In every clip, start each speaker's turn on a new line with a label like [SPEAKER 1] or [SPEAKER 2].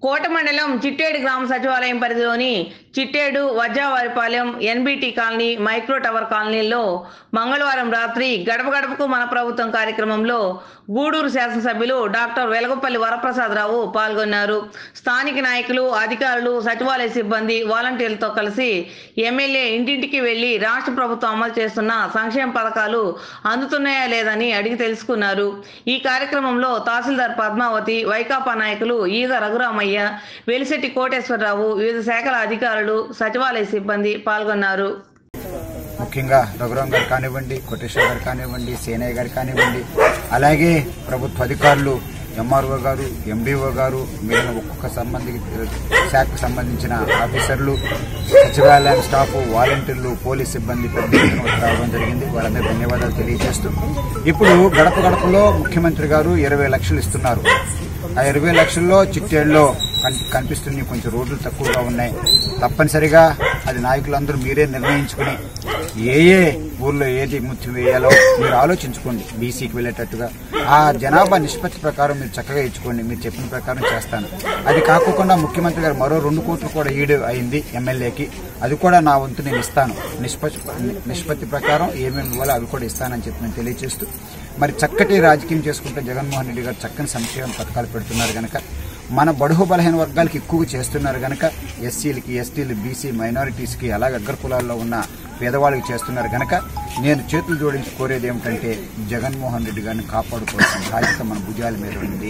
[SPEAKER 1] కోట మండలం చిట్టేడు గ్రామ సచివాలయం పరిధిలోని Chittedu Vajravaripalem NBT colony micro tower కాలనీల్లో మంగళవారం రాత్రి గడప గడపకు మన ప్రభుత్వం కార్యక్రమంలో గూడూరు శాసనసభ్యులు డాక్టర్ వెలగపల్లి వరప్రసాదరావు పాల్గొన్నారు స్థానిక నాయకులు అధికారులు సచివాలయ సిబ్బంది వాలంటీర్లతో కలిసి ఎమ్మెల్యే ఇంటింటికి వెళ్లి రాష్ట్ర ప్రభుత్వం అమలు చేస్తున్న సంక్షేమ పథకాలు అందుతున్నాయా లేదని అడిగి తెలుసుకున్నారు ఈ కార్యక్రమంలో తహసీల్దార్ పద్మావతి వైకాపా నాయకులు ఈగ రఘురామయ్య వెలిశెట్టి కోటేశ్వరరావు వివిధ శాఖల అధికారులు సచివాలయ సిబ్బంది పాల్గొన్నారు
[SPEAKER 2] ముఖ్యంగా రఘురాం గారు కానివ్వండి కోటేశ్వర గారు కానివ్వండి సేనయ్య గారు కానివ్వండి అలాగే ప్రభుత్వ అధికారులు ఎంఆర్ఓ గారు ఎండిఓ గారు మిగిలిన ఒక్కొక్క సంబంధి శాఖకు సంబంధించిన ఆఫీసర్లు సచివాలయం స్టాఫ్ వాలంటీర్లు పోలీస్ సిబ్బంది పెద్ద ఎత్తున వచ్చి రావడం జరిగింది వాళ్ళందరూ ధన్యవాదాలు తెలియజేస్తూ ఇప్పుడు గడప గడపలో ముఖ్యమంత్రి గారు ఇరవై లక్షలు ఇస్తున్నారు ఆ ఇరవై లక్షల్లో చిట్టేళ్ళలో కన్- కనిపిస్తున్న కొంచెం రోడ్లు తక్కువగా ఉన్నాయి తప్పనిసరిగా అది నాయకులందరూ మీరే నిర్ణయించుకుని ఏ ఏ ఊర్లో ఏది ముత్తి వేయాలో మీరు ఆలోచించుకోండి బీసీకి వెళ్ళేటట్టుగా ఆ జనాభా నిష్పత్తి ప్రకారం మీరు చక్కగా ఇచ్చుకోండి మీరు చెప్పిన ప్రకారం చేస్తాను అది కాకుండా ముఖ్యమంత్రి గారు మరో రెండు కోట్లు కూడా ఈడు అయింది ఎమ్మెల్యేకి అది కూడా నా వంతు నేను ఇస్తాను నిష్పత్తి నిష్పత్తి ప్రకారం ఏమేమి ఇవ్వాలో అవి కూడా ఇస్తానని చెప్పి నేను తెలియజేస్తూ మరి చక్కటి రాజకీయం చేసుకుంటే జగన్మోహన్ రెడ్డి గారు చక్కని సంక్షేమ పథకాలు పెడుతున్నారు కనుక మన బడుగు బలహీన వర్గాలకి ఎక్కువగా చేస్తున్నారు కనుక ఎస్సీలకి ఎస్టీలు బీసీ మైనారిటీస్కి అలాగే అగ్ర కులాల్లో ఉన్న పేదవాళ్ళకి చేస్తున్నారు కనుక నేను చేతులు జోడించి కోరేది ఏమిటంటే జగన్మోహన్ రెడ్డి గారిని కాపాడుకోవాల్సిన బాధ్యత మన భుజాల మీద ఉంది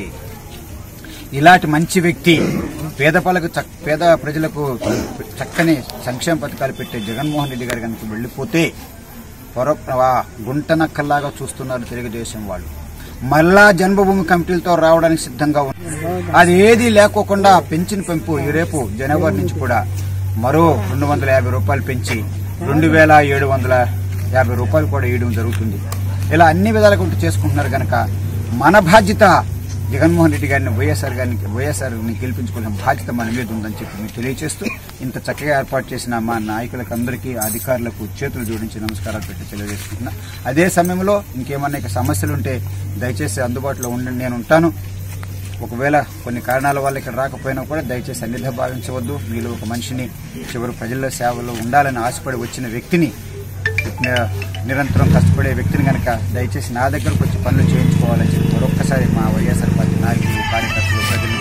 [SPEAKER 2] ఇలాంటి మంచి వ్యక్తి పేద పలకు చక్- పేద ప్రజలకు చక్కని సంక్షేమ పథకాలు పెట్టే జగన్మోహన్ రెడ్డి గారు కనుక వెళ్ళిపోతే పొర ఆ గుంటనక్కల్లాగా చూస్తున్నారు తెలుగుదేశం వాళ్ళు మళ్ళా జన్మభూమి కమిటీలతో రావడానికి సిద్ధంగా ఉన్నారు అది ఏది లేకోకుండా పెంచిన పెంపు ఈ రేపు జనవరి నుంచి కూడా మరో రెండు వందల యాభై రూపాయలు పెంచి రెండు వేల ఏడు వందల యాభై రూపాయలు కూడా వేయడం జరుగుతుంది ఇలా అన్ని విధాలుగా ఉంటూ చేసుకుంటున్నారు కనుక మన బాధ్యత జగన్మోహన్ రెడ్డి గారిని వైఎస్ఆర్ గారిని వైఎస్ఆర్ని గెలిపించుకునే బాధ్యత మన మీద ఉందని చెప్పి మీకు తెలియజేస్తూ ఇంత చక్కగా ఏర్పాటు చేసిన మా నాయకులకు అందరికీ అధికారులకు చేతులు జోడించి నమస్కారాలు పెట్టి తెలియజేసుకుంటున్నా అదే సమయంలో ఇంకేమన్నా ఇక సమస్యలు ఉంటే దయచేసి అందుబాటులో ఉండండి నేను ఉంటాను ఒకవేళ కొన్ని కారణాల వల్ల ఇక్కడ రాకపోయినా కూడా దయచేసి అన్నిధ భావించవద్దు మీలో ఒక మనిషిని చివరి ప్రజల సేవలో ఉండాలని ఆశపడి వచ్చిన వ్యక్తిని ని- నిరంతరం కష్టపడే వ్యక్తిని కనుక దయచేసి నా దగ్గరకు వచ్చి పనులు చేయించుకోవాలని చెప్పి మరొక్కసారి మా వైఎస్ఆర్ పార్టీ నాయకులు కార్యకర్తలు ప్రజలు